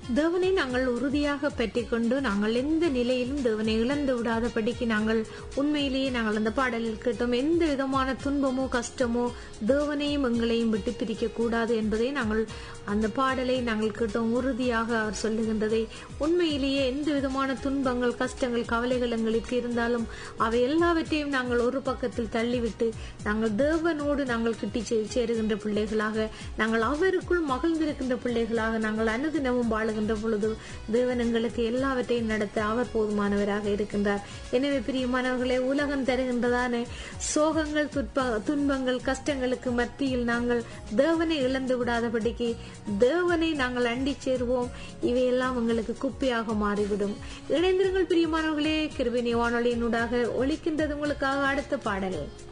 தேவனை நாங்கள் உறுதியாக பற்றிக் கொண்டு நாங்கள் எந்த நிலையிலும் தேவனை இழந்து விடாதபடிக்கு நாங்கள் உண்மையிலேயே நாங்கள் அந்த பாடலில் கேட்டோம் எந்த விதமான துன்பமோ கஷ்டமோ தேவனையும் எங்களையும் விட்டு பிரிக்க கூடாது என்பதை நாங்கள் அந்த பாடலை நாங்கள் கேட்டோம் உறுதியாக அவர் சொல்லுகின்றதை உண்மையிலேயே எந்த விதமான துன்பங்கள் கஷ்டங்கள் கவலைகள் எங்களுக்கு இருந்தாலும் அவை எல்லாவற்றையும் நாங்கள் ஒரு பக்கத்தில் தள்ளிவிட்டு நாங்கள் தேவனோடு நாங்கள் கிட்டி சே- சேருகின்ற பிள்ளைகளாக நாங்கள் அவருக்குள் மகிழ்ந்திருக்கின்ற பிள்ளைகளாக நாங்கள் அனுதினமும் வாழுகின்ற பொழுது தேவன் எங்களுக்கு எல்லாவற்றையும் நடத்த அவர் போதுமானவராக இருக்கின்றார் எனவே பிரியமானவர்களே உலகம் தருகின்றதான சோகங்கள் துன்ப- துன்பங்கள் கஷ்டங்களுக்கு மத்தியில் நாங்கள் தேவனை இழந்து விடாதபடிக்கு தேவனை நாங்கள் அண்டி சேருவோம் இவையெல்லாம் எங்களுக்கு குப்பையாக மாறிவிடும் இணைந்திருங்கள் பிரியமானவர்களே கிருபினி வானொலியினூடாக ஒலிக்கின்றது உங்களுக்காக அடுத்த பாடல்